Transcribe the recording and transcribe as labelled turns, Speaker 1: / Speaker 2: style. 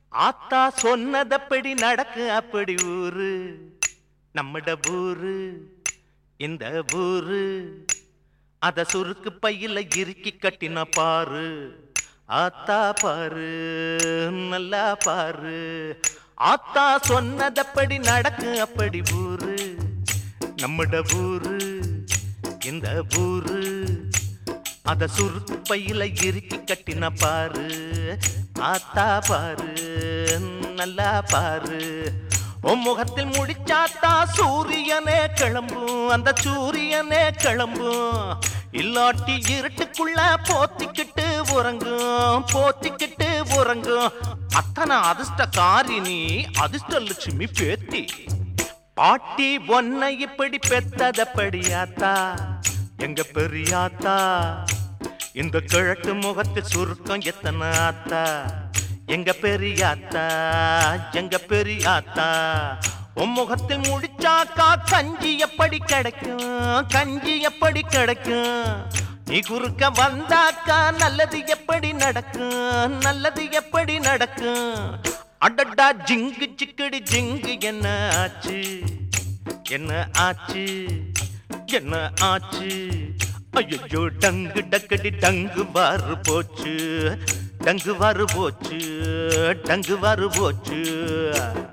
Speaker 1: ஆத்தா சொன்னதப்படி நடக்கு அப்படி ஊரு நம்மட ஊரு இந்த ஊரு அத சுருக்கு பையில இறுக்கி கட்டின பாரு ஆத்தா பாரு நல்லா பாரு ஆத்தா சொன்னதப்படி நடக்கு அப்படி ஊரு நம்மட ஊரு இந்த ஊரு அத சுருக்கு பையில இறுக்கி கட்டின பாரு ஆத்தா பாரு நல்லா பாரு உன் முகத்தில் முடிச்சாத்தா சூரியனே கிளம்பும் அந்த சூரியனே கிளம்பும் இல்லாட்டி இருட்டுக்குள்ள போத்திக்கிட்டு உறங்கும் போத்திக்கிட்டு உறங்கும் அத்தனை அதிர்ஷ்ட காரினி அதிர்ஷ்ட லட்சுமி பேத்தி பாட்டி ஒன்னை இப்படி பெத்ததப்படி ஆத்தா எங்க பெரியாத்தா இந்த கிழக்கு முகத்தில் சுருக்கம் எத்தனை ஆத்தா எங்க பெரியாத்தா எங்க பெரியாத்தா உன் முகத்தில் முடிச்சாக்கா கஞ்சி எப்படி கிடைக்கும் கஞ்சி எப்படி கிடைக்கும் நீ குறுக்க வந்தாக்கா நல்லது எப்படி நடக்கும் நல்லது எப்படி நடக்கும் அடடா ஜிங்கு சிக்கடி ஜிங்கு என்ன ஆச்சு என்ன ஆச்சு என்ன ஆச்சு ஐயோ டங்கு டக்கடி டங்கு வாரு போச்சு டங்கு வாரு போச்சு டங்கு வாரு போச்சு